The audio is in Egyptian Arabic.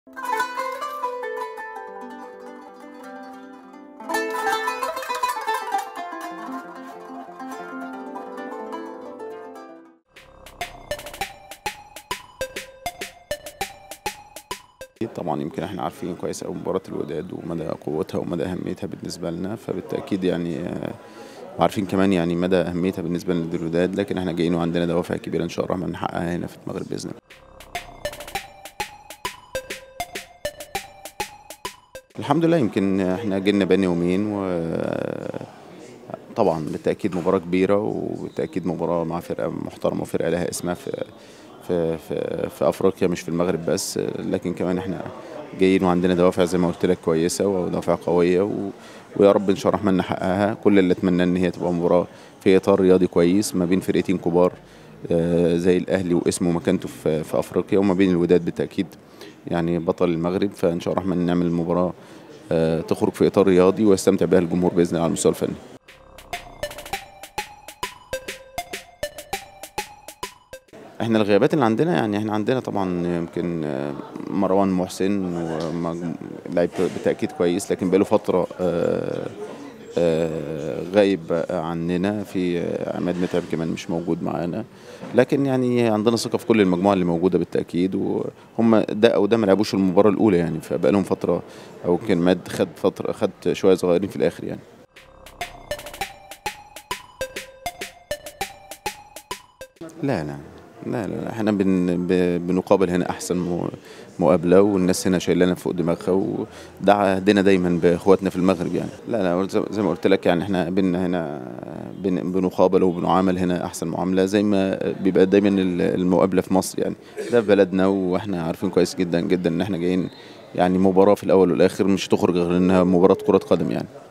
أكيد طبعًا يمكن إحنا عارفين كويس أوي مباراة الوداد ومدى قوتها ومدى أهميتها بالنسبة لنا، فبالتأكيد يعني وعارفين كمان يعني مدى أهميتها بالنسبة لنادي الوداد، لكن إحنا جايين وعندنا دوافع كبيرة إن شاء الله الرحمن نحققها هنا في المغرب بإذن الله. الحمد لله يمكن إحنا جيلنا بقالنا يومين و طبعًا بالتأكيد مباراة كبيرة وبالتأكيد مباراة مع فرقة محترمة وفرقة لها اسمها في في في في أفريقيا مش في المغرب بس، لكن كمان إحنا جايين وعندنا دوافع زي ما قُلت لك كويسة ودوافع قوية و ويا رب إن شاء الله الرحمن نحققها، كل اللي أتمناه إن هي تبقى مباراة في إطار رياضي كويس ما بين فرقتين كبار زي الأهلي واسمه ومكانته في في أفريقيا وما بين الوداد بالتأكيد يعني بطل المغرب، فإن شاء الله الرحمن نعمل مباراة تخرج في إطار رياضي ويستمتع بها الجمهور بإذن الله على المستوى الفني. إحنا الغيابات اللي عندنا يعني إحنا عندنا طبعًا يمكن مروان محسن ومج لعيب بالتأكيد كويس، لكن بقى له فترة آآ غايب عننا، في عماد متعب كمان مش موجود معانا، لكن يعني عندنا ثقة في كل المجموعة اللي موجودة بالتأكيد، وهُم ده أو ده ما لعبوش المباراة الأولى يعني، فبقى لهم فترة أو يمكن عماد خد فترة خد شوية صغيرين في الآخر يعني. لا، لا، لا، لا، إحنا بن ب بنقابل هنا أحسن م مقابلة والناس هنا شايلانا فوق دماغها، وده عهدنا دايمًا بإخواتنا في المغرب يعني. لا، لا ز زي ما قُلت لك يعني إحنا قابلنا هنا بن بنقابل وبنُعامل هنا أحسن معاملة زي ما بيبقى دايمًا ال المقابلة في مصر يعني، ده في بلدنا وإحنا عارفين كويس جدًا، جدًا إن إحنا جايين يعني مباراة في الأول والآخر مش هتخرج غير إنها مباراة كرة قدم يعني.